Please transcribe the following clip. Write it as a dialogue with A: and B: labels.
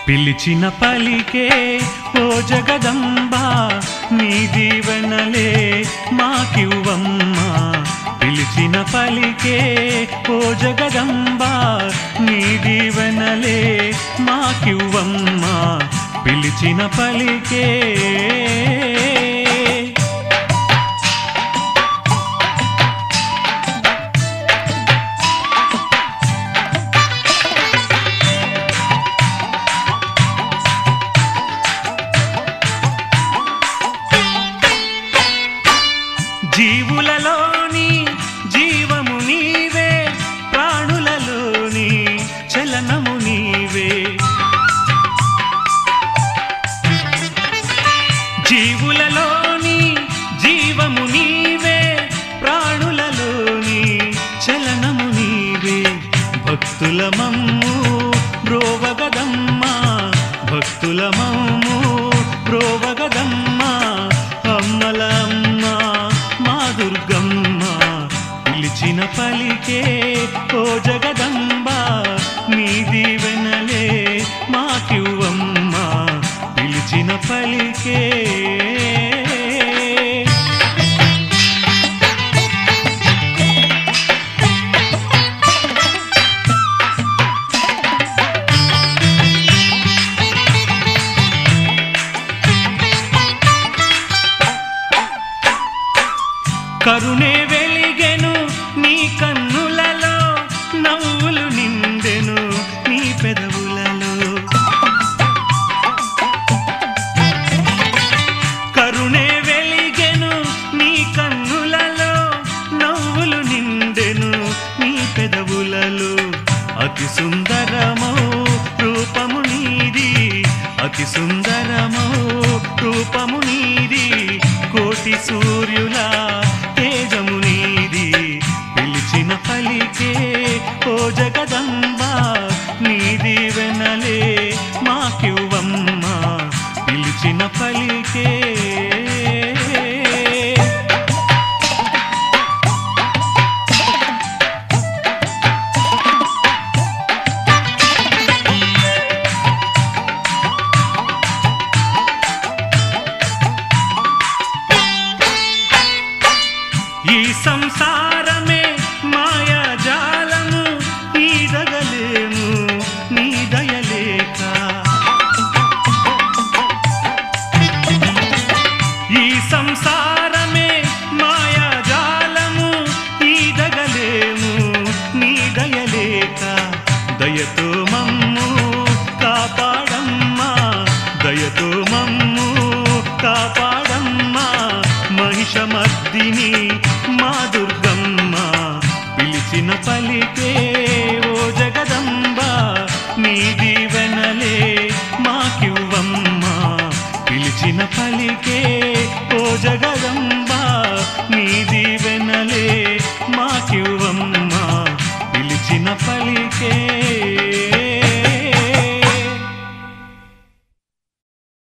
A: పిలిచిన పలికే ఓ జగదంబా నీ దీవెనలే మాకివ్వమ్మా పిలిచిన పలికే ఓ జగదంబా నీ దీవెనలే మాకివ్వమ్మా పిలిచిన పలికే జీవులలోని జీవము నీవే ప్రాణులలోని చలనము నీవే జీవులలోని జీవము నీవే ప్రాణులలోని చలనము నీవే భక్తుల మమ్ము బ్రోవగదమ్మా భక్తుల మమ్ము బ్రోవగదమ్మా అమ్మల అమ్మ మా దుర్గమ్మ పిలిచిన పలికే ఓ జగదంబా నీ దీవెనలే మాకివ్వమ్మా పిలిచిన పలికే కరుణే వెలిగెను నీ కన్నులలో నవ్వులు నిండెను నీ పెదవులలో కరుణే వెలిగెను నీ కన్నులలో నవ్వులు నిండెను నీ పెదవులలో అతి సుందరమౌ రూపము నీది అతి సుందరమౌ రూపము నీది కోటి సూర్యుల తేజము నీది పిలిచిన పలికే ఓ జగదంబా నీది వెనలే మాకివ్వమ్మా పిలిచిన పలికే ఈ సంసారమే మాయాజాలము ఈదగలేము నీ దయలేక ఈ సంసారమే మాయాజాలము ఈదగలేము నీ దయలేక దయతో మమ్ము కాపాడమ్మా దయతో మమ్ము కాపాడమ్మా మహిషమర్దిని మా దుర్గమ్మ పిలిచిన పలికే ఓ జగదంబ నీ దీవెనలే మాకివ్వమ్మా పిలిచిన పలికే ఓ జగదంబ నీ దీవెనలే మాకివ్వమ్మా పిలిచిన పలికే